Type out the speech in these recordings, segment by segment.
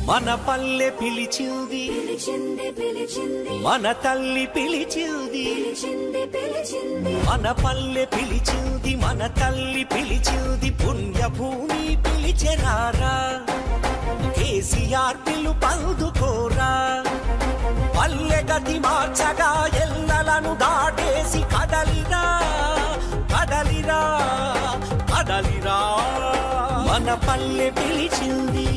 మన పల్లె పిలిచింది పిలిచింది పిలిచింది మన తల్లి పిలిచింది పిలిచింది పిలిచింది మన పల్లె పిలిచింది మన తల్లి పిలిచింది పుణ్యభూమి పిలిచెరారా కేసీఆర్ పిలు పందుకోరా పల్లె గతి మార్చగా ఎల్లలను దాటేసి కదలిరా కదలిరా కదలిరా మన పల్లె పిలిచింది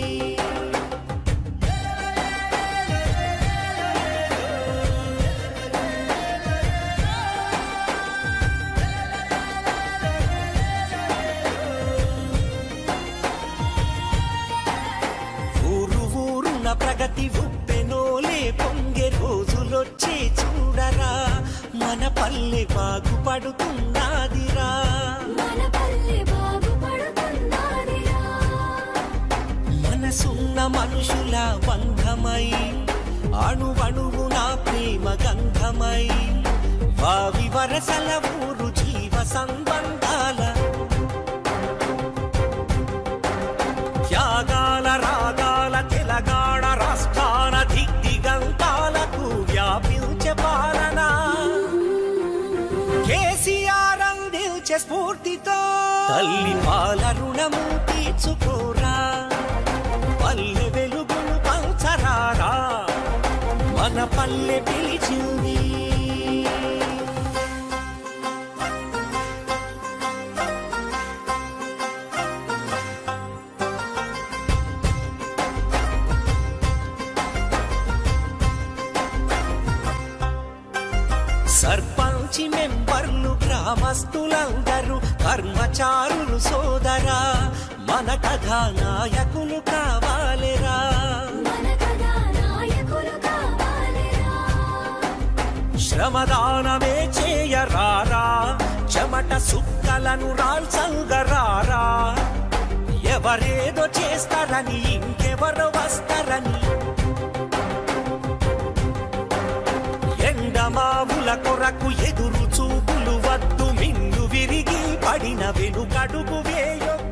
ఊరు ఊరున ప్రగతి ఉప్పెనోలే పొంగే రోజులొచ్చే చూడరా మన పల్లె బాగుపడుతున్నదిరా మన పల్లె బాగుపడుతున్నదిరా మనసున్న మనుషుల బంధమై అణువణువున ప్రేమ గంధమై వావి వరసల ఊరు జీవ సంబంధాల త్యాగాల రాగాల తెలంగాణ రాష్ట్రాన దిగ్దిగంతాలకు వ్యాపించే పాలన కేసీఆర్ అందించే స్ఫూర్తితో తల్లి పాల రుణము తీర్చుకోరా పల్లె వెలుగును పంచరారా మన పల్లె పిలిచింది సర్పంచి మెంబర్లు గ్రామస్తులందరూ కర్మచారులు సోదరా మన కథానాయకులు కావాలిరా మన కథానాయకులు కావాలిరా శ్రమదానమే చేయరారా చెమట సుక్కలను రాల్సంగరారా ఎవరేదో చేస్తారని ఇంకెవరో వస్తారని ఎండమావుల కొరకు ఎదురు చూపులు వద్దు మింగు విరిగి పడిన వెనుకడుగు వేయొద్దు